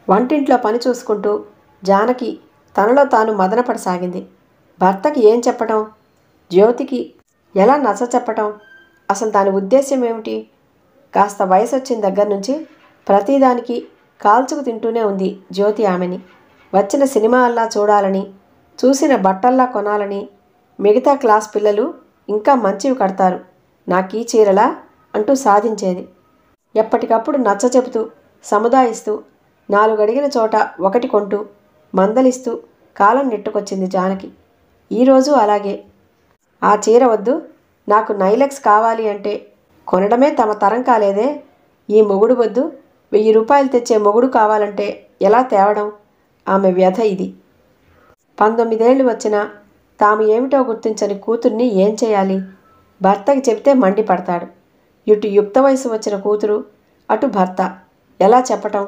వంటింట్లో పని చూసుకుంటూ జానకి తనలో తాను మదనపడసాగింది భర్తకి ఏం చెప్పటం జ్యోతికి ఎలా నచ్చ చెప్పటం అసలు దాని ఉద్దేశ్యం ఏమిటి కాస్త వయసు వచ్చిన దగ్గర నుంచి ప్రతిదానికి కాల్చుకు తింటూనే ఉంది జ్యోతి ఆమెని వచ్చిన సినిమా అల్లా చూడాలని చూసిన బట్టల్లా కొనాలని మిగతా క్లాస్ పిల్లలు ఇంకా మంచివి కడతారు నాకీ చీరలా అంటూ సాధించేది ఎప్పటికప్పుడు నచ్చ చెబుతూ సముదాయిస్తూ నాలుగు అడిగిన చోట ఒకటి కొంటూ మందలిస్తూ కాలం నెట్టుకొచ్చింది జానకి ఈరోజు అలాగే ఆ చీర వద్దు నాకు నైలెక్స్ కావాలి అంటే కొనడమే తమ తరం కాలేదే ఈ మొగుడు వద్దు వెయ్యి రూపాయలు తెచ్చే మొగుడు కావాలంటే ఎలా తేవడం ఆమె వ్యధ ఇది పంతొమ్మిదేళ్లు వచ్చినా తాము ఏమిటో గుర్తించని కూతుర్ని ఏం చేయాలి భర్తకి చెబితే మండిపడతాడు ఇటు యుక్త వయసు వచ్చిన కూతురు అటు భర్త ఎలా చెప్పటం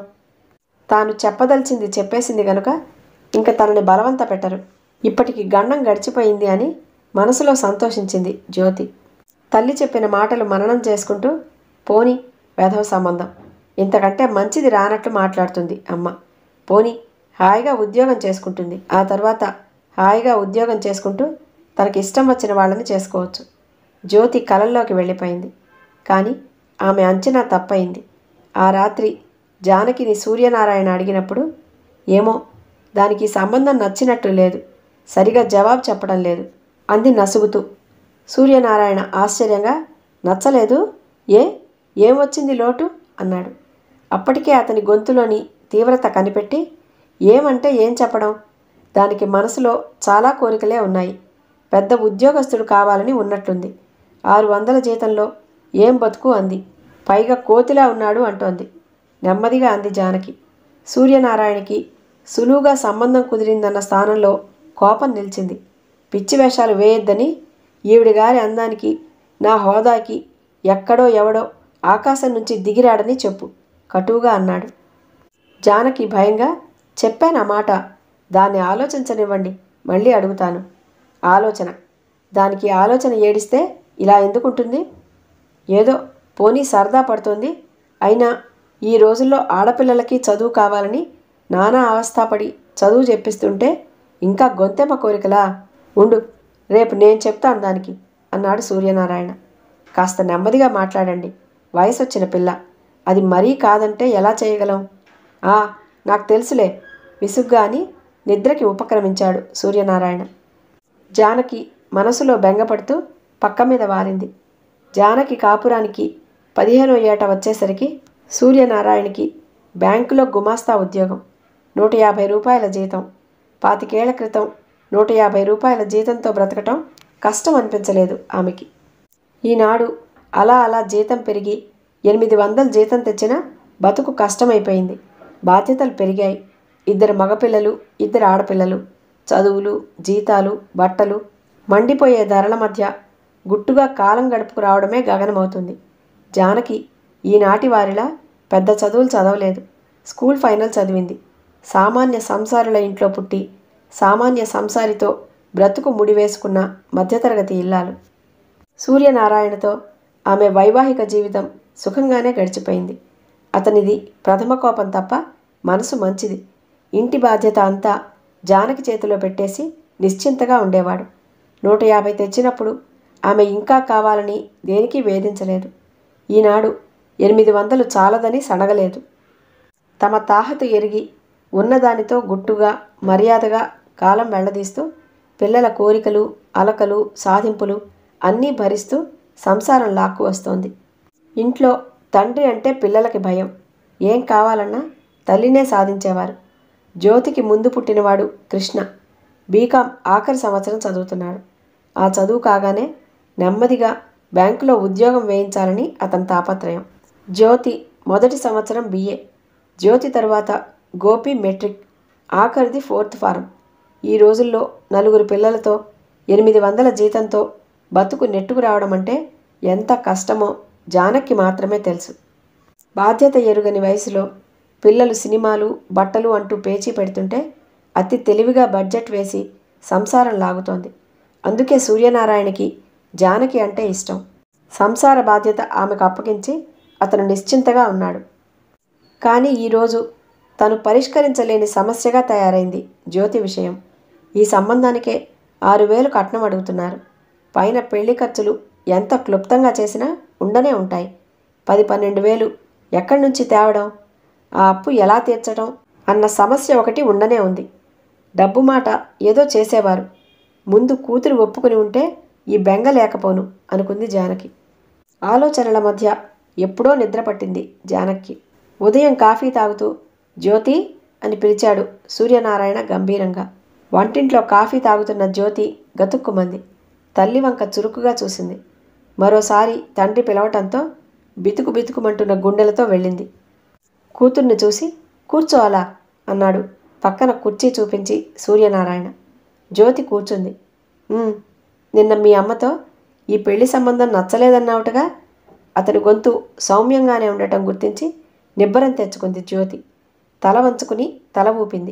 తాను చెప్పదలిచింది చెప్పేసింది గనుక ఇంక తనని బలవంత పెట్టరు ఇప్పటికి గండం గడిచిపోయింది అని మనసులో సంతోషించింది జ్యోతి తల్లి చెప్పిన మాటలు మననం చేసుకుంటూ పోని వేధవ సంబంధం ఇంతకంటే మంచిది రానట్లు మాట్లాడుతుంది అమ్మ పోని హాయిగా ఉద్యోగం చేసుకుంటుంది ఆ తర్వాత హాయిగా ఉద్యోగం చేసుకుంటూ తనకి ఇష్టం వచ్చిన వాళ్ళని చేసుకోవచ్చు జ్యోతి కలల్లోకి వెళ్ళిపోయింది కానీ ఆమె అంచనా తప్పయింది ఆ రాత్రి జానకిని సూర్యనారాయణ అడిగినప్పుడు ఏమో దానికి ఈ సంబంధం నచ్చినట్టు లేదు సరిగా జవాబు చెప్పడం లేదు అంది నసుగుతూ సూర్యనారాయణ ఆశ్చర్యంగా నచ్చలేదు ఏ ఏమొచ్చింది లోటు అన్నాడు అప్పటికే అతని గొంతులోని తీవ్రత కనిపెట్టి ఏమంటే ఏం చెప్పడం దానికి మనసులో చాలా కోరికలే ఉన్నాయి పెద్ద ఉద్యోగస్తుడు కావాలని ఉన్నట్లుంది ఆరు వందల జీతంలో ఏం బతుకు అంది పైగా కోతిలా ఉన్నాడు అంటోంది నెమ్మదిగా అంది జానకి సూర్యనారాయణకి సులువుగా సంబంధం కుదిరిందన్న స్థానంలో కోపం నిలిచింది పిచ్చి వేషాలు వేయొద్దని ఈవిడి గారి అందానికి నా హోదాకి ఎక్కడో ఎవడో ఆకాశం నుంచి దిగిరాడని చెప్పు కటువుగా అన్నాడు జానకి భయంగా చెప్పాను ఆ మాట దాన్ని ఆలోచించనివ్వండి మళ్ళీ అడుగుతాను ఆలోచన దానికి ఆలోచన ఏడిస్తే ఇలా ఎందుకుంటుంది ఏదో పోనీ సరదా పడుతోంది అయినా ఈ రోజుల్లో ఆడపిల్లలకి చదువు కావాలని నానా అవస్థపడి చదువు చెప్పిస్తుంటే ఇంకా గొంతెమ్మ కోరికలా ఉండు రేపు నేను చెప్తాను దానికి అన్నాడు సూర్యనారాయణ కాస్త నెమ్మదిగా మాట్లాడండి వయసు వచ్చిన పిల్ల అది మరీ కాదంటే ఎలా చేయగలం ఆ నాకు తెలుసులే విసుగ్గా అని నిద్రకి ఉపక్రమించాడు సూర్యనారాయణ జానకి మనసులో బెంగపడుతూ పక్క మీద వారింది జానకి కాపురానికి పదిహేనో ఏట వచ్చేసరికి సూర్యనారాయణకి బ్యాంకులో గుమాస్తా ఉద్యోగం నూట యాభై రూపాయల జీతం పాతికేళ్ల క్రితం నూట యాభై రూపాయల జీతంతో బ్రతకటం కష్టం అనిపించలేదు ఆమెకి ఈనాడు అలా అలా జీతం పెరిగి ఎనిమిది వందలు జీతం తెచ్చినా బతుకు కష్టమైపోయింది బాధ్యతలు పెరిగాయి ఇద్దరు మగపిల్లలు ఇద్దరు ఆడపిల్లలు చదువులు జీతాలు బట్టలు మండిపోయే ధరల మధ్య గుట్టుగా కాలం గడుపుకు రావడమే గగనమవుతుంది జానకి ఈనాటి వారిలా పెద్ద చదువులు చదవలేదు స్కూల్ ఫైనల్ చదివింది సామాన్య సంసారుల ఇంట్లో పుట్టి సామాన్య సంసారితో బ్రతుకు ముడివేసుకున్న మధ్యతరగతి ఇల్లాలు సూర్యనారాయణతో ఆమె వైవాహిక జీవితం సుఖంగానే గడిచిపోయింది అతనిది ప్రథమ కోపం తప్ప మనసు మంచిది ఇంటి బాధ్యత అంతా జానకి చేతిలో పెట్టేసి నిశ్చింతగా ఉండేవాడు నూట యాభై తెచ్చినప్పుడు ఆమె ఇంకా కావాలని దేనికి వేధించలేదు ఈనాడు ఎనిమిది వందలు చాలదని సనగలేదు తమ తాహతు ఎరిగి ఉన్నదానితో గుట్టుగా మర్యాదగా కాలం వెళ్లదీస్తూ పిల్లల కోరికలు అలకలు సాధింపులు అన్నీ భరిస్తూ సంసారం లాక్కు వస్తోంది ఇంట్లో తండ్రి అంటే పిల్లలకి భయం ఏం కావాలన్నా తల్లినే సాధించేవారు జ్యోతికి ముందు పుట్టినవాడు కృష్ణ బీకాం ఆఖరి సంవత్సరం చదువుతున్నాడు ఆ చదువు కాగానే నెమ్మదిగా బ్యాంకులో ఉద్యోగం వేయించాలని అతని తాపత్రయం జ్యోతి మొదటి సంవత్సరం బిఏ జ్యోతి తరువాత గోపి మెట్రిక్ ఆఖరిది ఫోర్త్ ఫారం ఈ రోజుల్లో నలుగురు పిల్లలతో ఎనిమిది వందల జీతంతో బతుకు నెట్టుకు రావడం అంటే ఎంత కష్టమో జానక్కి మాత్రమే తెలుసు బాధ్యత ఎరుగని వయసులో పిల్లలు సినిమాలు బట్టలు అంటూ పేచీ పెడుతుంటే అతి తెలివిగా బడ్జెట్ వేసి సంసారం లాగుతోంది అందుకే సూర్యనారాయణకి జానకి అంటే ఇష్టం సంసార బాధ్యత ఆమెకు అప్పగించి అతను నిశ్చింతగా ఉన్నాడు కానీ ఈరోజు తను పరిష్కరించలేని సమస్యగా తయారైంది జ్యోతి విషయం ఈ సంబంధానికే ఆరు వేలు కట్నం అడుగుతున్నారు పైన పెళ్లి ఖర్చులు ఎంత క్లుప్తంగా చేసినా ఉండనే ఉంటాయి పది పన్నెండు వేలు ఎక్కడి నుంచి తేవడం ఆ అప్పు ఎలా తీర్చడం అన్న సమస్య ఒకటి ఉండనే ఉంది డబ్బు మాట ఏదో చేసేవారు ముందు కూతురు ఒప్పుకుని ఉంటే ఈ బెంగ లేకపోను అనుకుంది జానకి ఆలోచనల మధ్య ఎప్పుడో నిద్ర పట్టింది జానకి ఉదయం కాఫీ తాగుతూ జ్యోతి అని పిలిచాడు సూర్యనారాయణ గంభీరంగా వంటింట్లో కాఫీ తాగుతున్న జ్యోతి గతుక్కుమంది తల్లి వంక చురుకుగా చూసింది మరోసారి తండ్రి పిలవటంతో బితుకు బితుకుమంటున్న గుండెలతో వెళ్ళింది కూతుర్ని చూసి కూర్చోవాలా అన్నాడు పక్కన కుర్చీ చూపించి సూర్యనారాయణ జ్యోతి కూర్చుంది "ఉమ్, నిన్న మీ అమ్మతో ఈ పెళ్లి సంబంధం నచ్చలేదన్నావుటగా అతడి గొంతు సౌమ్యంగానే ఉండటం గుర్తించి నిబ్బరం తెచ్చుకుంది జ్యోతి తల వంచుకుని తల ఊపింది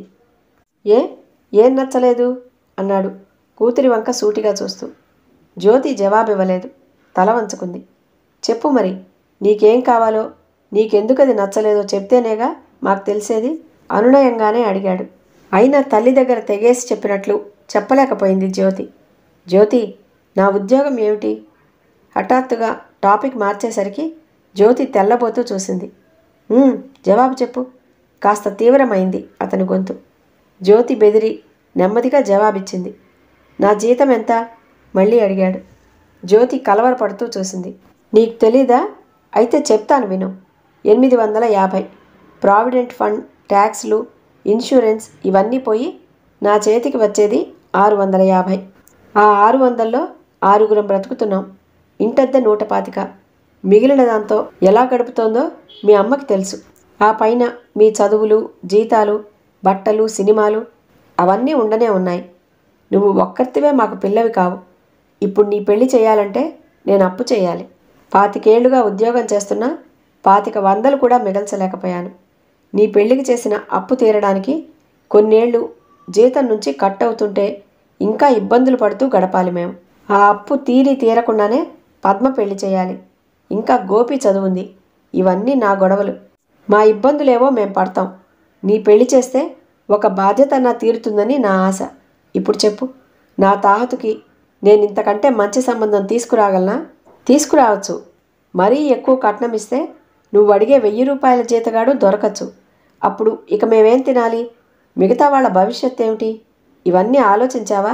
ఏ ఏం నచ్చలేదు అన్నాడు కూతురి వంక సూటిగా చూస్తూ జ్యోతి జవాబివ్వలేదు తల వంచుకుంది చెప్పు మరి నీకేం కావాలో నీకెందుకది నచ్చలేదో చెప్తేనేగా మాకు తెలిసేది అనునయంగానే అడిగాడు అయినా తల్లి దగ్గర తెగేసి చెప్పినట్లు చెప్పలేకపోయింది జ్యోతి జ్యోతి నా ఉద్యోగం ఏమిటి హఠాత్తుగా టాపిక్ మార్చేసరికి జ్యోతి తెల్లబోతూ చూసింది "ఉమ్, జవాబు చెప్పు కాస్త తీవ్రమైంది అతని గొంతు జ్యోతి బెదిరి నెమ్మదిగా జవాబిచ్చింది నా జీతం ఎంత మళ్ళీ అడిగాడు జ్యోతి కలవరపడుతూ చూసింది నీకు తెలీదా అయితే చెప్తాను విను ఎనిమిది వందల యాభై ప్రావిడెంట్ ఫండ్ ట్యాక్స్లు ఇన్సూరెన్స్ ఇవన్నీ పోయి నా చేతికి వచ్చేది ఆరు వందల యాభై ఆ ఆరు వందల్లో ఆరుగురం బ్రతుకుతున్నాం ఇంటద్దె నూట పాతిక మిగిలిన దాంతో ఎలా గడుపుతోందో మీ అమ్మకి తెలుసు ఆ పైన మీ చదువులు జీతాలు బట్టలు సినిమాలు అవన్నీ ఉండనే ఉన్నాయి నువ్వు ఒక్కరితివే మాకు పిల్లవి కావు ఇప్పుడు నీ పెళ్లి చేయాలంటే నేను అప్పు చేయాలి పాతికేళ్లుగా ఉద్యోగం చేస్తున్నా పాతిక వందలు కూడా మిగల్చలేకపోయాను నీ పెళ్లికి చేసిన అప్పు తీరడానికి కొన్నేళ్లు జీతం నుంచి కట్ అవుతుంటే ఇంకా ఇబ్బందులు పడుతూ గడపాలి మేము ఆ అప్పు తీరి తీరకుండానే పద్మ పెళ్లి చేయాలి ఇంకా గోపి చదువుంది ఇవన్నీ నా గొడవలు మా ఇబ్బందులేవో మేం పడతాం నీ పెళ్లి చేస్తే ఒక బాధ్యత నా తీరుతుందని నా ఆశ ఇప్పుడు చెప్పు నా తాహతుకి నేను ఇంతకంటే మంచి సంబంధం తీసుకురాగలనా తీసుకురావచ్చు మరీ ఎక్కువ కట్నం ఇస్తే నువ్వు అడిగే వెయ్యి రూపాయల జీతగాడు దొరకచ్చు అప్పుడు ఇక మేమేం తినాలి మిగతా వాళ్ళ భవిష్యత్ ఏమిటి ఇవన్నీ ఆలోచించావా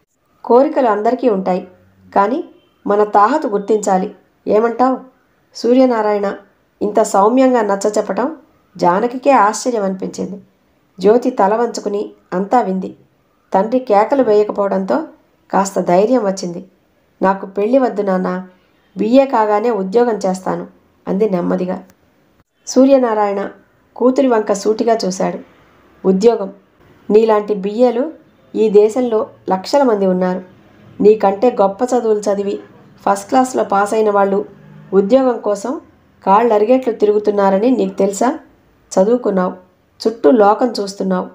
కోరికలు అందరికీ ఉంటాయి కానీ మన తాహతు గుర్తించాలి ఏమంటావ్ సూర్యనారాయణ ఇంత సౌమ్యంగా నచ్చ చెప్పటం జానకికే ఆశ్చర్యం అనిపించింది జ్యోతి తల వంచుకుని అంతా వింది తండ్రి కేకలు వేయకపోవడంతో కాస్త ధైర్యం వచ్చింది నాకు పెళ్లి వద్దు నాన్న బిఏ కాగానే ఉద్యోగం చేస్తాను అంది నెమ్మదిగా సూర్యనారాయణ కూతురి వంక సూటిగా చూశాడు ఉద్యోగం నీలాంటి బిఏలు ఈ దేశంలో లక్షల మంది ఉన్నారు నీకంటే గొప్ప చదువులు చదివి ఫస్ట్ క్లాస్లో పాస్ అయిన వాళ్ళు ఉద్యోగం కోసం కాళ్ళు అరిగేట్లు తిరుగుతున్నారని నీకు తెలుసా చదువుకున్నావు చుట్టూ లోకం చూస్తున్నావు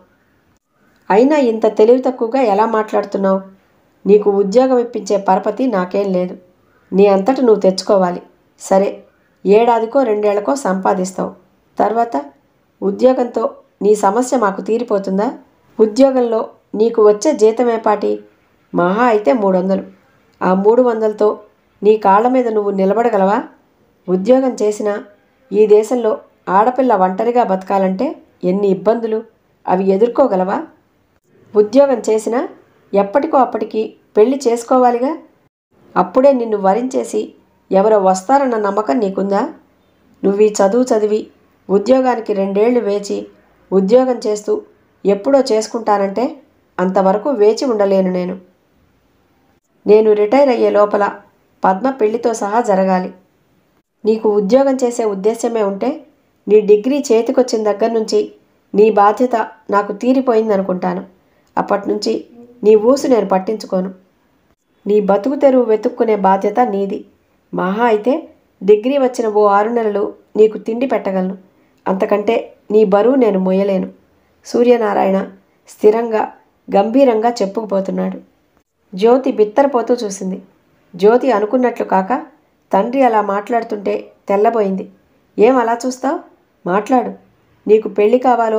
అయినా ఇంత తెలివి తక్కువగా ఎలా మాట్లాడుతున్నావు నీకు ఉద్యోగం ఇప్పించే పరపతి నాకేం లేదు నీ అంతట నువ్వు తెచ్చుకోవాలి సరే ఏడాదికో రెండేళ్లకో సంపాదిస్తావు తర్వాత ఉద్యోగంతో నీ సమస్య మాకు తీరిపోతుందా ఉద్యోగంలో నీకు వచ్చే జీతమే పాటి మహా అయితే మూడు వందలు ఆ మూడు వందలతో నీ కాళ్ళ మీద నువ్వు నిలబడగలవా ఉద్యోగం చేసినా ఈ దేశంలో ఆడపిల్ల ఒంటరిగా బతకాలంటే ఎన్ని ఇబ్బందులు అవి ఎదుర్కోగలవా ఉద్యోగం చేసినా ఎప్పటికో అప్పటికి పెళ్లి చేసుకోవాలిగా అప్పుడే నిన్ను వరించేసి ఎవరో వస్తారన్న నమ్మకం నీకుందా నువ్వు ఈ చదువు చదివి ఉద్యోగానికి రెండేళ్లు వేచి ఉద్యోగం చేస్తూ ఎప్పుడో చేసుకుంటానంటే అంతవరకు వేచి ఉండలేను నేను నేను రిటైర్ అయ్యే లోపల పద్మ పెళ్లితో సహా జరగాలి నీకు ఉద్యోగం చేసే ఉద్దేశమే ఉంటే నీ డిగ్రీ చేతికొచ్చిన దగ్గర నుంచి నీ బాధ్యత నాకు తీరిపోయిందనుకుంటాను అప్పటి నుంచి నీ ఊసు నేను పట్టించుకోను నీ బతుకు తెరువు వెతుక్కునే బాధ్యత నీది మహా అయితే డిగ్రీ వచ్చిన ఓ ఆరు నెలలు నీకు తిండి పెట్టగలను అంతకంటే నీ బరువు నేను మోయలేను సూర్యనారాయణ స్థిరంగా గంభీరంగా చెప్పుకుపోతున్నాడు జ్యోతి బిత్తరపోతూ చూసింది జ్యోతి అనుకున్నట్లు కాక తండ్రి అలా మాట్లాడుతుంటే తెల్లబోయింది ఏం అలా చూస్తావు మాట్లాడు నీకు పెళ్లి కావాలో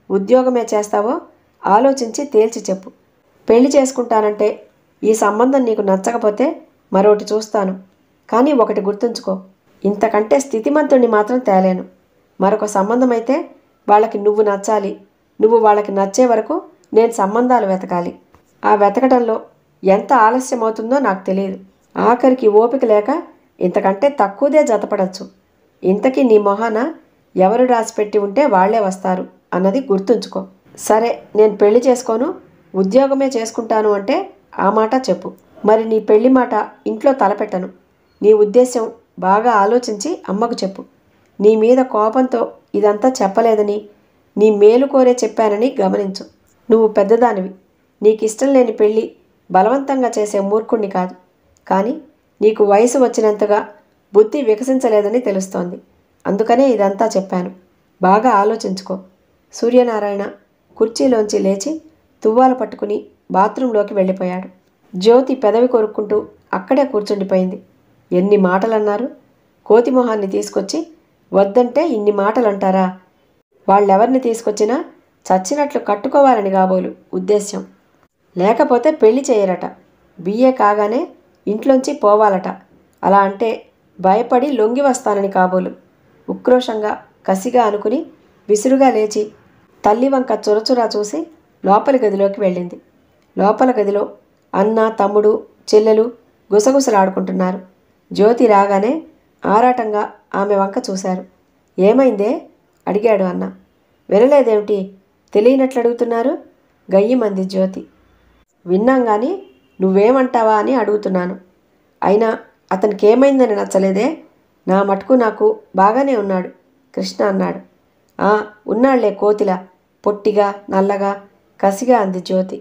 ఉద్యోగమే చేస్తావో ఆలోచించి తేల్చి చెప్పు పెళ్లి చేసుకుంటానంటే ఈ సంబంధం నీకు నచ్చకపోతే మరొకటి చూస్తాను కానీ ఒకటి గుర్తుంచుకో ఇంతకంటే స్థితిమంతుణ్ణి మాత్రం తేలేను మరొక సంబంధం అయితే వాళ్ళకి నువ్వు నచ్చాలి నువ్వు వాళ్ళకి నచ్చే వరకు నేను సంబంధాలు వెతకాలి ఆ వెతకడంలో ఎంత ఆలస్యం అవుతుందో నాకు తెలియదు ఆఖరికి ఓపిక లేక ఇంతకంటే తక్కువదే జతపడచ్చు ఇంతకీ నీ మొహాన ఎవరు రాసిపెట్టి ఉంటే వాళ్లే వస్తారు అన్నది గుర్తుంచుకో సరే నేను పెళ్లి చేసుకోను ఉద్యోగమే చేసుకుంటాను అంటే ఆ మాట చెప్పు మరి నీ పెళ్లి మాట ఇంట్లో తలపెట్టను నీ ఉద్దేశం బాగా ఆలోచించి అమ్మకు చెప్పు నీ మీద కోపంతో ఇదంతా చెప్పలేదని నీ మేలు కోరే చెప్పానని గమనించు నువ్వు పెద్దదానివి నీకు ఇష్టం లేని పెళ్ళి బలవంతంగా చేసే మూర్ఖుణ్ణి కాదు కానీ నీకు వయసు వచ్చినంతగా బుద్ధి వికసించలేదని తెలుస్తోంది అందుకనే ఇదంతా చెప్పాను బాగా ఆలోచించుకో సూర్యనారాయణ కుర్చీలోంచి లేచి తువ్వాల పట్టుకుని బాత్రూంలోకి వెళ్ళిపోయాడు జ్యోతి పెదవి కొరుక్కుంటూ అక్కడే కూర్చుండిపోయింది ఎన్ని మాటలన్నారు కోతిమొహాన్ని తీసుకొచ్చి వద్దంటే ఇన్ని మాటలు అంటారా వాళ్ళెవరిని తీసుకొచ్చినా చచ్చినట్లు కట్టుకోవాలని కాబోలు ఉద్దేశ్యం లేకపోతే పెళ్లి చేయరట బిఏ కాగానే ఇంట్లోంచి పోవాలట అలా అంటే భయపడి లొంగి వస్తానని కాబోలు ఉక్రోషంగా కసిగా అనుకుని విసురుగా లేచి తల్లి వంక చురచురా చూసి లోపలి గదిలోకి వెళ్ళింది లోపల గదిలో అన్న తమ్ముడు చెల్లెలు గుసగుసలాడుకుంటున్నారు జ్యోతి రాగానే ఆరాటంగా ఆమె వంక చూశారు ఏమైందే అడిగాడు అన్న వినలేదేమిటి తెలియనట్లు అడుగుతున్నారు గయ్యమంది జ్యోతి విన్నాం కానీ నువ్వేమంటావా అని అడుగుతున్నాను అయినా అతనికి ఏమైందని నచ్చలేదే నా మటుకు నాకు బాగానే ఉన్నాడు కృష్ణ అన్నాడు ఆ ఉన్నాళ్లే కోతిలా పొట్టిగా నల్లగా కసిగా అంది జ్యోతి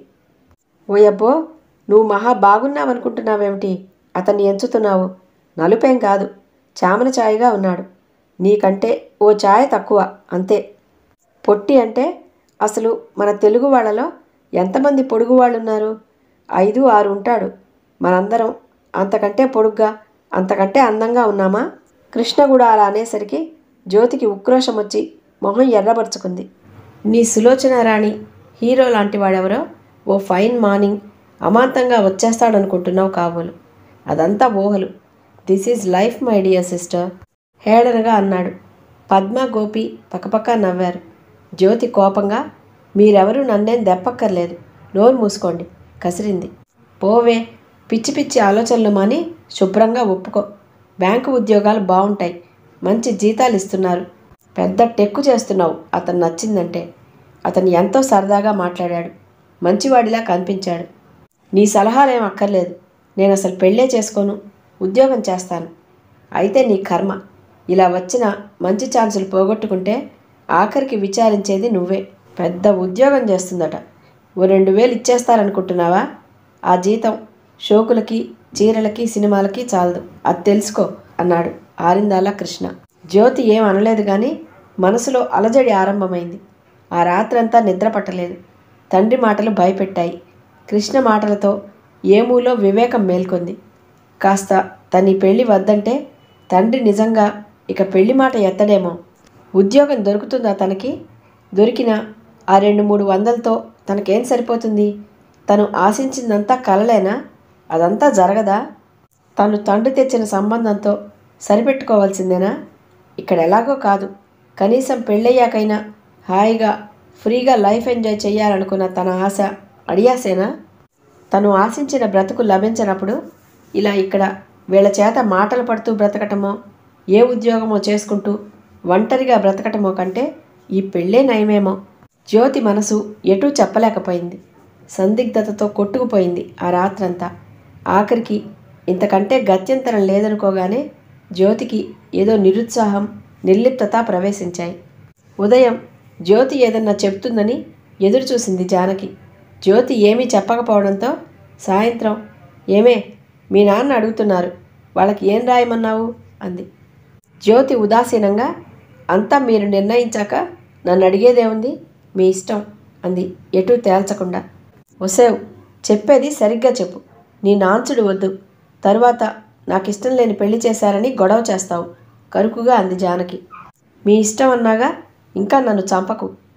ఓయబ్బో నువ్వు మహా బాగున్నావనుకుంటున్నావేమిటి అతన్ని ఎంచుతున్నావు నలుపేం కాదు చామన ఛాయగా ఉన్నాడు నీకంటే ఓ ఛాయ తక్కువ అంతే పొట్టి అంటే అసలు మన తెలుగు వాళ్ళలో ఎంతమంది పొడుగు వాళ్ళు ఉన్నారు ఐదు ఆరు ఉంటాడు మనందరం అంతకంటే పొడుగ్గా అంతకంటే అందంగా ఉన్నామా కృష్ణ కూడా అలా అనేసరికి జ్యోతికి ఉక్రోషం వచ్చి మొహం ఎర్రబరుచుకుంది నీ సులోచన రాణి హీరో లాంటి వాడెవరో ఓ ఫైన్ మార్నింగ్ అమాంతంగా వచ్చేస్తాడనుకుంటున్నావు కాబోలు అదంతా ఊహలు this is life my dear sister హేళనగా అన్నాడు పద్మ గోపి పక్కపక్క నవ్వారు జ్యోతి కోపంగా మీరెవరూ నన్నేం దెప్పక్కర్లేదు నోరు మూసుకోండి కసిరింది పోవే పిచ్చి పిచ్చి ఆలోచనలు మాని శుభ్రంగా ఒప్పుకో బ్యాంకు ఉద్యోగాలు బాగుంటాయి మంచి జీతాలు ఇస్తున్నారు పెద్ద టెక్కు చేస్తున్నావు అతను నచ్చిందంటే అతను ఎంతో సరదాగా మాట్లాడాడు మంచివాడిలా కనిపించాడు నీ సలహాలేం అక్కర్లేదు నేను అసలు పెళ్ళే చేసుకోను ఉద్యోగం చేస్తాను అయితే నీ కర్మ ఇలా వచ్చిన మంచి ఛాన్సులు పోగొట్టుకుంటే ఆఖరికి విచారించేది నువ్వే పెద్ద ఉద్యోగం చేస్తుందట ఓ రెండు వేలు ఇచ్చేస్తారనుకుంటున్నావా ఆ జీతం షోకులకి చీరలకి సినిమాలకి చాలదు అది తెలుసుకో అన్నాడు ఆరిందాల కృష్ణ జ్యోతి ఏం అనలేదు కానీ మనసులో అలజడి ఆరంభమైంది ఆ రాత్రంతా నిద్ర పట్టలేదు తండ్రి మాటలు భయపెట్టాయి కృష్ణ మాటలతో ఏమూలో వివేకం మేల్కొంది కాస్త తని పెళ్లి వద్దంటే తండ్రి నిజంగా ఇక పెళ్లి మాట ఎత్తడేమో ఉద్యోగం దొరుకుతుందా తనకి దొరికిన ఆ రెండు మూడు వందలతో తనకేం సరిపోతుంది తను ఆశించిందంతా కలలేనా అదంతా జరగదా తను తండ్రి తెచ్చిన సంబంధంతో సరిపెట్టుకోవాల్సిందేనా ఇక్కడ ఎలాగో కాదు కనీసం పెళ్ళయ్యాకైనా హాయిగా ఫ్రీగా లైఫ్ ఎంజాయ్ చేయాలనుకున్న తన ఆశ అడియాసేనా తను ఆశించిన బ్రతుకు లభించినప్పుడు ఇలా ఇక్కడ వీళ్ళ చేత మాటలు పడుతూ బ్రతకటమో ఏ ఉద్యోగమో చేసుకుంటూ ఒంటరిగా బ్రతకటమో కంటే ఈ పెళ్ళే నయమేమో జ్యోతి మనసు ఎటూ చెప్పలేకపోయింది సందిగ్ధతతో కొట్టుకుపోయింది ఆ రాత్రంతా ఆఖరికి ఇంతకంటే గత్యంతరం లేదనుకోగానే జ్యోతికి ఏదో నిరుత్సాహం నిర్లిప్తత ప్రవేశించాయి ఉదయం జ్యోతి ఏదన్నా చెప్తుందని ఎదురుచూసింది జానకి జ్యోతి ఏమీ చెప్పకపోవడంతో సాయంత్రం ఏమే మీ నాన్న అడుగుతున్నారు వాళ్ళకి ఏం రాయమన్నావు అంది జ్యోతి ఉదాసీనంగా అంతా మీరు నిర్ణయించాక నన్ను అడిగేదేముంది మీ ఇష్టం అంది ఎటూ తేల్చకుండా ఒసేవ్ చెప్పేది సరిగ్గా చెప్పు నీ నాంచుడు వద్దు తరువాత నాకు ఇష్టం లేని పెళ్లి చేశారని గొడవ చేస్తావు కరుకుగా అంది జానకి మీ ఇష్టం అన్నాగా ఇంకా నన్ను చంపకు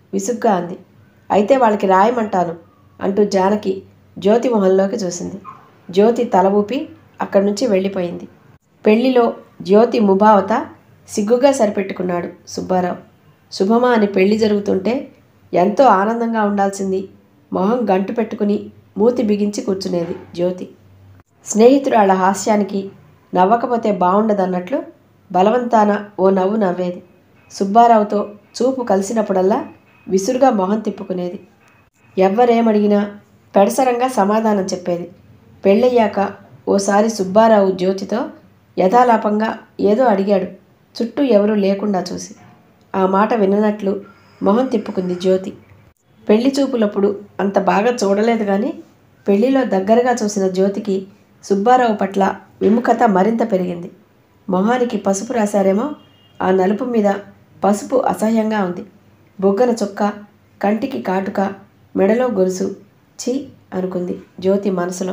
విసుగ్గా అంది అయితే వాళ్ళకి రాయమంటాను అంటూ జానకి జ్యోతి మొహంలోకి చూసింది జ్యోతి తల ఊపి అక్కడి నుంచి వెళ్ళిపోయింది పెళ్లిలో జ్యోతి ముభావత సిగ్గుగా సరిపెట్టుకున్నాడు సుబ్బారావు శుభమా అని పెళ్లి జరుగుతుంటే ఎంతో ఆనందంగా ఉండాల్సింది మొహం గంటు పెట్టుకుని మూతి బిగించి కూర్చునేది జ్యోతి స్నేహితురాళ్ళ హాస్యానికి నవ్వకపోతే బాగుండదన్నట్లు బలవంతాన ఓ నవ్వు నవ్వేది సుబ్బారావుతో చూపు కలిసినప్పుడల్లా విసురుగా మొహం తిప్పుకునేది ఎవ్వరేమడిగినా పెడసరంగా సమాధానం చెప్పేది పెళ్ళయ్యాక ఓసారి సుబ్బారావు జ్యోతితో యథాలాపంగా ఏదో అడిగాడు చుట్టూ ఎవరూ లేకుండా చూసి ఆ మాట విననట్లు మొహం తిప్పుకుంది జ్యోతి పెళ్లి చూపులప్పుడు అంత బాగా చూడలేదు కానీ పెళ్లిలో దగ్గరగా చూసిన జ్యోతికి సుబ్బారావు పట్ల విముఖత మరింత పెరిగింది మొహానికి పసుపు రాశారేమో ఆ నలుపు మీద పసుపు అసహ్యంగా ఉంది బొగ్గన చొక్క కంటికి కాటుక మెడలో గొలుసు ఛీ అనుకుంది జ్యోతి మనసులో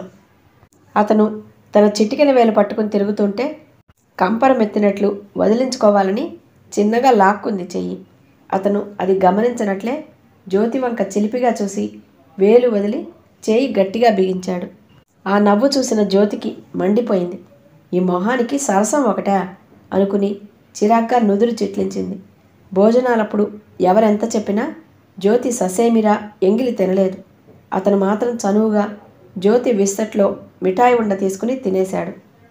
అతను తన చిటికెన వేలు పట్టుకుని తిరుగుతుంటే కంపరమెత్తినట్లు వదిలించుకోవాలని చిన్నగా లాక్కుంది చెయ్యి అతను అది గమనించనట్లే జ్యోతి వంక చిలిపిగా చూసి వేలు వదిలి చేయి గట్టిగా బిగించాడు ఆ నవ్వు చూసిన జ్యోతికి మండిపోయింది ఈ మొహానికి సరసం ఒకటా అనుకుని చిరాగ్గా నుదురు చిట్లించింది భోజనాలప్పుడు ఎవరెంత చెప్పినా జ్యోతి ససేమిరా ఎంగిలి తినలేదు అతను మాత్రం చనువుగా జ్యోతి విస్తట్లో మిఠాయి ఉండ తీసుకుని తినేశాడు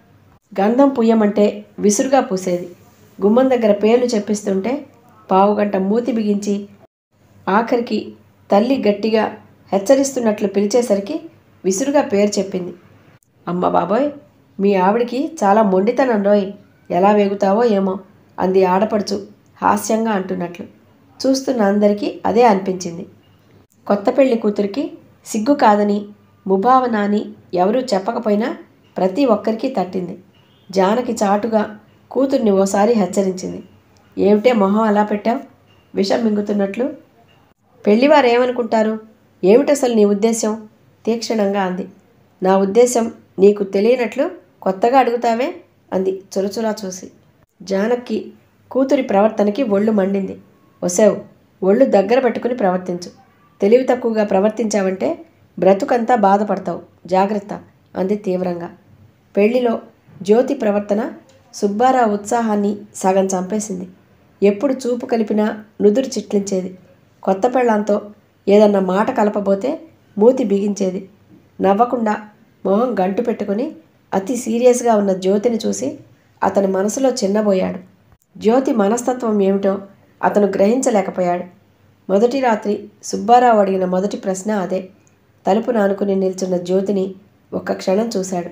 గంధం పుయ్యమంటే విసురుగా పూసేది గుమ్మం దగ్గర పేర్లు చెప్పిస్తుంటే పావుగంట మూతి బిగించి ఆఖరికి తల్లి గట్టిగా హెచ్చరిస్తున్నట్లు పిలిచేసరికి విసురుగా పేరు చెప్పింది అమ్మ బాబోయ్ మీ ఆవిడికి చాలా మొండితనం రోయ్ ఎలా వేగుతావో ఏమో అంది ఆడపడుచు హాస్యంగా అంటున్నట్లు చూస్తున్న అందరికీ అదే అనిపించింది కొత్త పెళ్లి కూతురికి సిగ్గు కాదని ముభావన అని ఎవరూ చెప్పకపోయినా ప్రతి ఒక్కరికి తట్టింది జానకి చాటుగా కూతుర్ని ఓసారి హెచ్చరించింది ఏమిటే మొహం అలా పెట్టావు విషం మింగుతున్నట్లు పెళ్లివారు ఏమనుకుంటారు ఏమిటసలు నీ ఉద్దేశం తీక్షణంగా అంది నా ఉద్దేశం నీకు తెలియనట్లు కొత్తగా అడుగుతావే అంది చురచురా చూసి జానకి కూతురి ప్రవర్తనకి ఒళ్ళు మండింది వసావు ఒళ్ళు దగ్గర పెట్టుకుని ప్రవర్తించు తెలివి తక్కువగా ప్రవర్తించావంటే బ్రతుకంతా బాధపడతావు జాగ్రత్త అంది తీవ్రంగా పెళ్లిలో జ్యోతి ప్రవర్తన సుబ్బారావు ఉత్సాహాన్ని సగం చంపేసింది ఎప్పుడు చూపు కలిపినా నుదురు చిట్లించేది కొత్త పెళ్ళాంతో ఏదన్నా మాట కలపబోతే మూతి బిగించేది నవ్వకుండా మొహం గంటు పెట్టుకుని అతి సీరియస్గా ఉన్న జ్యోతిని చూసి అతని మనసులో చిన్నబోయాడు జ్యోతి మనస్తత్వం ఏమిటో అతను గ్రహించలేకపోయాడు మొదటి రాత్రి సుబ్బారావు అడిగిన మొదటి ప్రశ్న అదే తలుపు నానుకుని నిల్చున్న జ్యోతిని ఒక్క క్షణం చూశాడు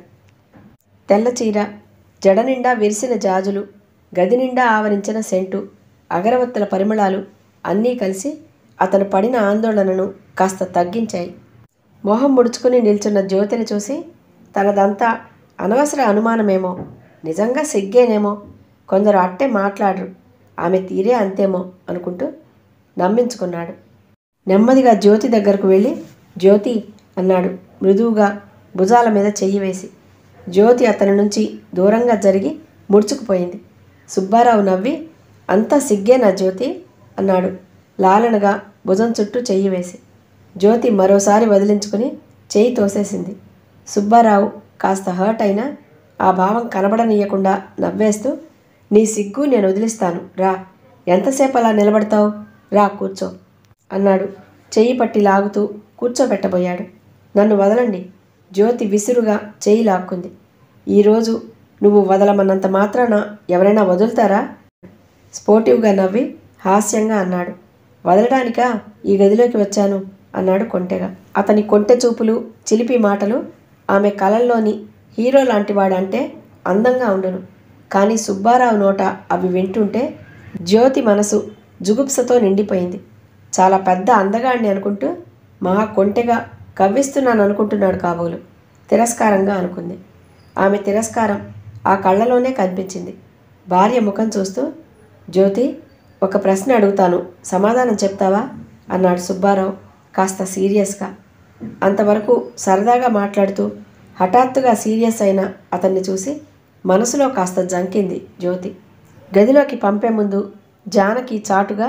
తెల్ల చీర జడ నిండా విరిసిన జాజులు గది నిండా ఆవరించిన సెంటు అగరవత్తుల పరిమళాలు అన్నీ కలిసి అతను పడిన ఆందోళనను కాస్త తగ్గించాయి మొహం ముడుచుకుని నిల్చున్న జ్యోతిని చూసి తనదంతా అనవసర అనుమానమేమో నిజంగా సిగ్గేనేమో కొందరు అట్టే మాట్లాడరు ఆమె తీరే అంతేమో అనుకుంటూ నమ్మించుకున్నాడు నెమ్మదిగా జ్యోతి దగ్గరకు వెళ్ళి జ్యోతి అన్నాడు మృదువుగా భుజాల మీద చెయ్యి వేసి జ్యోతి అతని నుంచి దూరంగా జరిగి ముడుచుకుపోయింది సుబ్బారావు నవ్వి అంతా సిగ్గేనా జ్యోతి అన్నాడు లాలనగా భుజం చుట్టూ చెయ్యి వేసి జ్యోతి మరోసారి వదిలించుకుని చెయ్యి తోసేసింది సుబ్బారావు కాస్త హర్ట్ అయినా ఆ భావం కనబడనీయకుండా నవ్వేస్తూ నీ సిగ్గు నేను వదిలిస్తాను రా ఎంతసేపు అలా నిలబడతావు రా కూర్చో అన్నాడు చెయ్యి పట్టి లాగుతూ కూర్చోబెట్టబోయాడు నన్ను వదలండి జ్యోతి విసురుగా చెయ్యి లాక్కుంది ఈరోజు నువ్వు వదలమన్నంత మాత్రాన ఎవరైనా వదులుతారా స్పోర్టివ్గా నవ్వి హాస్యంగా అన్నాడు వదలడానికా ఈ గదిలోకి వచ్చాను అన్నాడు కొంటెగా అతని కొంటె చూపులు చిలిపి మాటలు ఆమె కలల్లోని హీరో లాంటివాడంటే అందంగా ఉండును కానీ సుబ్బారావు నోట అవి వింటుంటే జ్యోతి మనసు జుగుప్సతో నిండిపోయింది చాలా పెద్ద అందగాడిని అనుకుంటూ మహా కొంటెగా కవ్విస్తున్నాను అనుకుంటున్నాడు కాబోలు తిరస్కారంగా అనుకుంది ఆమె తిరస్కారం ఆ కళ్ళలోనే కనిపించింది భార్య ముఖం చూస్తూ జ్యోతి ఒక ప్రశ్న అడుగుతాను సమాధానం చెప్తావా అన్నాడు సుబ్బారావు కాస్త సీరియస్గా అంతవరకు సరదాగా మాట్లాడుతూ హఠాత్తుగా సీరియస్ అయిన అతన్ని చూసి మనసులో కాస్త జంకింది జ్యోతి గదిలోకి పంపే ముందు జానకి చాటుగా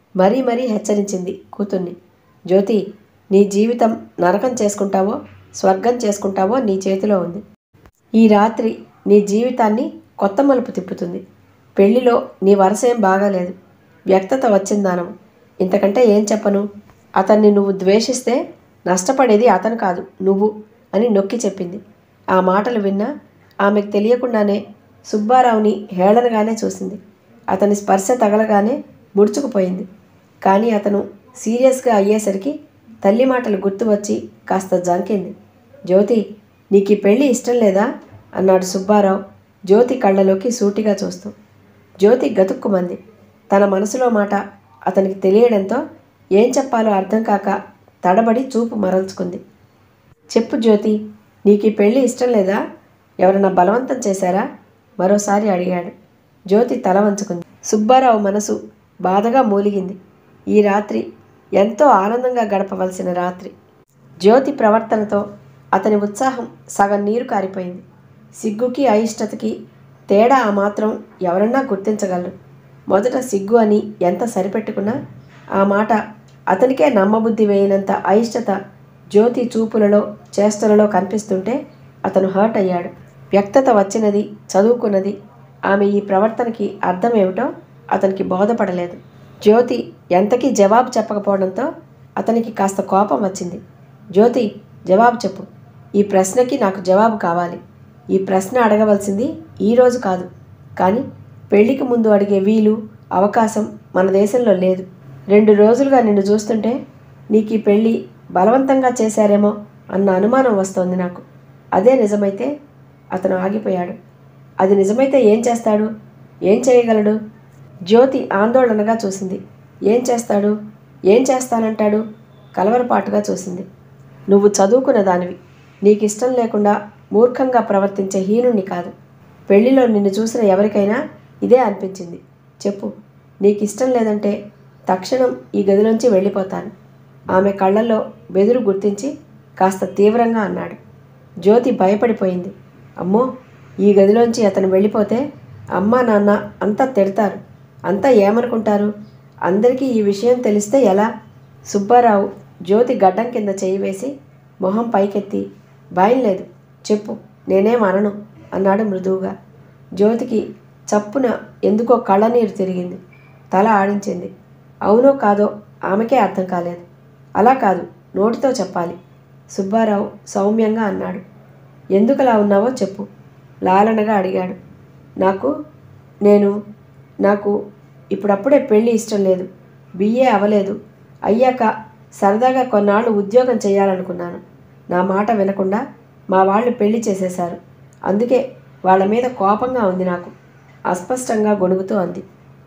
మరీ మరీ హెచ్చరించింది కూతుర్ని జ్యోతి నీ జీవితం నరకం చేసుకుంటావో స్వర్గం చేసుకుంటావో నీ చేతిలో ఉంది ఈ రాత్రి నీ జీవితాన్ని కొత్త మలుపు తిప్పుతుంది పెళ్లిలో నీ వరసేం బాగాలేదు వ్యక్తత వచ్చిందానం ఇంతకంటే ఏం చెప్పను అతన్ని నువ్వు ద్వేషిస్తే నష్టపడేది అతను కాదు నువ్వు అని నొక్కి చెప్పింది ఆ మాటలు విన్నా ఆమెకు తెలియకుండానే సుబ్బారావుని హేళనగానే చూసింది అతని స్పర్శ తగలగానే ముడుచుకుపోయింది కానీ అతను సీరియస్గా అయ్యేసరికి తల్లి మాటలు గుర్తు వచ్చి కాస్త జంకింది జ్యోతి నీకు ఈ పెళ్ళి ఇష్టం లేదా అన్నాడు సుబ్బారావు జ్యోతి కళ్ళలోకి సూటిగా చూస్తూ జ్యోతి గతుక్కుమంది తన మనసులో మాట అతనికి తెలియడంతో ఏం చెప్పాలో అర్థం కాక తడబడి చూపు మరల్చుకుంది చెప్పు జ్యోతి నీకు ఈ పెళ్ళి ఇష్టం లేదా ఎవరైనా బలవంతం చేశారా మరోసారి అడిగాడు జ్యోతి తల వంచుకుంది సుబ్బారావు మనసు బాధగా మూలిగింది ఈ రాత్రి ఎంతో ఆనందంగా గడపవలసిన రాత్రి జ్యోతి ప్రవర్తనతో అతని ఉత్సాహం సగం నీరు కారిపోయింది సిగ్గుకి అయిష్టతకి తేడా ఆ మాత్రం ఎవరన్నా గుర్తించగలరు మొదట సిగ్గు అని ఎంత సరిపెట్టుకున్నా ఆ మాట అతనికే నమ్మబుద్ధి వేయనంత అయిష్టత జ్యోతి చూపులలో చేష్టలలో కనిపిస్తుంటే అతను హర్ట్ అయ్యాడు వ్యక్తత వచ్చినది చదువుకున్నది ఆమె ఈ ప్రవర్తనకి అర్థం ఏమిటో అతనికి బోధపడలేదు జ్యోతి ఎంతకీ జవాబు చెప్పకపోవడంతో అతనికి కాస్త కోపం వచ్చింది జ్యోతి జవాబు చెప్పు ఈ ప్రశ్నకి నాకు జవాబు కావాలి ఈ ప్రశ్న అడగవలసింది ఈరోజు కాదు కానీ పెళ్లికి ముందు అడిగే వీలు అవకాశం మన దేశంలో లేదు రెండు రోజులుగా నిన్ను చూస్తుంటే నీకు ఈ పెళ్ళి బలవంతంగా చేశారేమో అన్న అనుమానం వస్తోంది నాకు అదే నిజమైతే అతను ఆగిపోయాడు అది నిజమైతే ఏం చేస్తాడు ఏం చేయగలడు జ్యోతి ఆందోళనగా చూసింది ఏం చేస్తాడు ఏం చేస్తానంటాడు కలవరపాటుగా చూసింది నువ్వు చదువుకున్న దానివి నీకు ఇష్టం లేకుండా మూర్ఖంగా ప్రవర్తించే హీనుణ్ణి కాదు పెళ్లిలో నిన్ను చూసిన ఎవరికైనా ఇదే అనిపించింది చెప్పు నీకు ఇష్టం లేదంటే తక్షణం ఈ గదిలోంచి వెళ్ళిపోతాను ఆమె కళ్ళల్లో బెదురు గుర్తించి కాస్త తీవ్రంగా అన్నాడు జ్యోతి భయపడిపోయింది అమ్మో ఈ గదిలోంచి అతను వెళ్ళిపోతే అమ్మ నాన్న అంతా తిడతారు అంతా ఏమనుకుంటారు అందరికీ ఈ విషయం తెలిస్తే ఎలా సుబ్బారావు జ్యోతి గడ్డం కింద చేయి వేసి మొహం పైకెత్తి భయం లేదు చెప్పు నేనేం అనను అన్నాడు మృదువుగా జ్యోతికి చప్పున ఎందుకో కళ్ళనీరు తిరిగింది తల ఆడించింది అవునో కాదో ఆమెకే అర్థం కాలేదు అలా కాదు నోటితో చెప్పాలి సుబ్బారావు సౌమ్యంగా అన్నాడు ఎందుకలా ఉన్నావో చెప్పు లాలనగా అడిగాడు నాకు నేను నాకు ఇప్పుడప్పుడే పెళ్ళి ఇష్టం లేదు బిఏ అవ్వలేదు అయ్యాక సరదాగా కొన్నాళ్ళు ఉద్యోగం చేయాలనుకున్నాను నా మాట వినకుండా మా వాళ్ళు పెళ్లి చేసేశారు అందుకే వాళ్ళ మీద కోపంగా ఉంది నాకు అస్పష్టంగా గొణుగుతూ అంది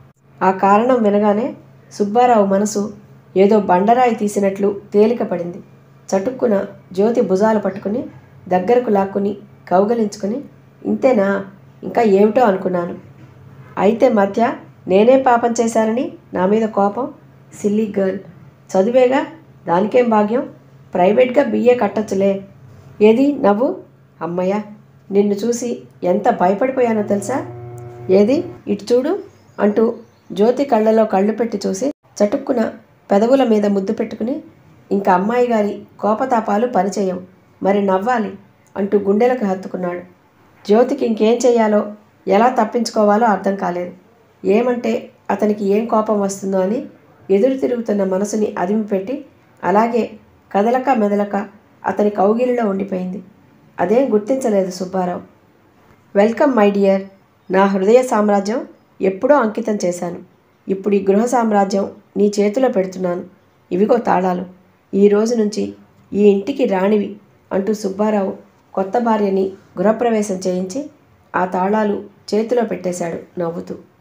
ఆ కారణం వినగానే సుబ్బారావు మనసు ఏదో బండరాయి తీసినట్లు తేలిక పడింది చటుక్కున జ్యోతి భుజాలు పట్టుకుని దగ్గరకు లాక్కుని కౌగలించుకుని ఇంతేనా ఇంకా ఏమిటో అనుకున్నాను అయితే మధ్య నేనే పాపం చేశానని నా మీద కోపం సిల్లీ గర్ల్ చదివేగా దానికేం భాగ్యం ప్రైవేట్గా బిఏ కట్టచ్చులే ఏది నవ్వు అమ్మయ్య నిన్ను చూసి ఎంత భయపడిపోయానో తెలుసా ఏది ఇటు చూడు అంటూ జ్యోతి కళ్ళలో కళ్ళు పెట్టి చూసి చటుక్కున పెదవుల మీద ముద్దు పెట్టుకుని ఇంకా అమ్మాయి గారి కోపతాపాలు పనిచేయవు మరి నవ్వాలి అంటూ గుండెలకు హత్తుకున్నాడు జ్యోతికి ఇంకేం చేయాలో ఎలా తప్పించుకోవాలో అర్థం కాలేదు ఏమంటే అతనికి ఏం కోపం వస్తుందో అని ఎదురు తిరుగుతున్న మనసుని అదిమిపెట్టి అలాగే కదలక మెదలక అతని కౌగిలిలో ఉండిపోయింది అదేం గుర్తించలేదు సుబ్బారావు వెల్కమ్ మై డియర్ నా హృదయ సామ్రాజ్యం ఎప్పుడో అంకితం చేశాను ఇప్పుడు ఈ గృహ సామ్రాజ్యం నీ చేతిలో పెడుతున్నాను ఇవిగో తాళాలు ఈ రోజు నుంచి ఈ ఇంటికి రాణివి అంటూ సుబ్బారావు కొత్త భార్యని గృహప్రవేశం చేయించి ఆ తాళాలు చేతిలో పెట్టేశాడు నవ్వుతూ